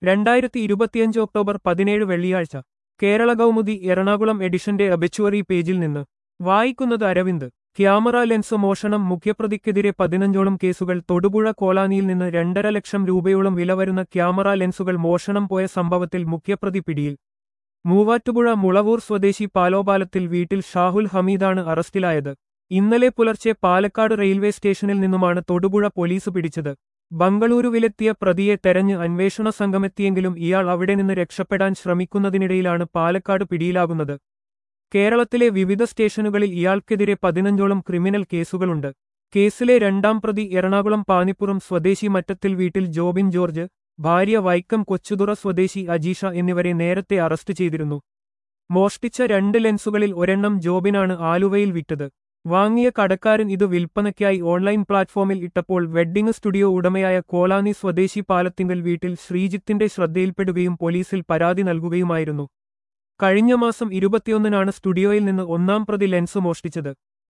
രണ്ടായിരത്തി ഇരുപത്തിയഞ്ച് ഒക്ടോബർ പതിനേഴ് വെള്ളിയാഴ്ച കേരള കൗമുദി എറണാകുളം എഡിഷന്റെ അബിച്ചുവറി പേജിൽ നിന്ന് വായിക്കുന്നത് അരവിന്ദ് ക്യാമറ ലെൻസ് മോഷണം മുഖ്യപ്രതിക്കെതിരെ പതിനഞ്ചോളം കേസുകൾ തൊടുപുഴ കോളാനിയിൽ നിന്ന് രണ്ടര ലക്ഷം രൂപയോളം വില വരുന്ന ക്യാമറ ലെൻസുകൾ മോഷണം പോയ സംഭവത്തിൽ മുഖ്യപ്രതി പിടിയിൽ മൂവാറ്റുപുഴ മുളവൂർ സ്വദേശി പാലോപാലത്തിൽ വീട്ടിൽ ഷാഹുൽ ഹമീദാണ് അറസ്റ്റിലായത് ഇന്നലെ പുലർച്ചെ പാലക്കാട് റെയിൽവേ സ്റ്റേഷനിൽ നിന്നുമാണ് തൊടുപുഴ പോലീസ് പിടിച്ചത് ബംഗളൂരുവിലെത്തിയ പ്രതിയെ തെരഞ്ഞ് അന്വേഷണ സംഘമെത്തിയെങ്കിലും ഇയാൾ അവിടെ നിന്ന് രക്ഷപ്പെടാൻ ശ്രമിക്കുന്നതിനിടയിലാണ് പാലക്കാട് പിടിയിലാകുന്നത് കേരളത്തിലെ വിവിധ സ്റ്റേഷനുകളിൽ ഇയാൾക്കെതിരെ പതിനഞ്ചോളം ക്രിമിനൽ കേസുകളുണ്ട് കേസിലെ രണ്ടാം പ്രതി എറണാകുളം പാനിപ്പുറം സ്വദേശി മറ്റത്തിൽ വീട്ടിൽ ജോബിൻ ജോർജ് ഭാര്യ വൈക്കം കൊച്ചുതുറ സ്വദേശി അജീഷ എന്നിവരെ നേരത്തെ അറസ്റ്റ് ചെയ്തിരുന്നു മോഷ്ടിച്ച രണ്ട് ലെൻസുകളിൽ ഒരെണ്ണം ജോബിനാണ് ആലുവയിൽ വിറ്റത് വാങ്ങിയ കടക്കാരൻ ഇത് വിൽപ്പനയ്ക്കായി ഓൺലൈൻ പ്ലാറ്റ്ഫോമിൽ ഇട്ടപ്പോൾ വെഡ്ഡിംഗ് സ്റ്റുഡിയോ ഉടമയായ കോളാനി സ്വദേശി പാലത്തിങ്കൽ വീട്ടിൽ ശ്രീജിത്തിന്റെ ശ്രദ്ധയിൽപ്പെടുകയും പോലീസിൽ പരാതി നൽകുകയുമായിരുന്നു കഴിഞ്ഞ മാസം ഇരുപത്തിയൊന്നിനാണ് സ്റ്റുഡിയോയിൽ നിന്ന് ഒന്നാം പ്രതി ലെൻസ് മോഷ്ടിച്ചത്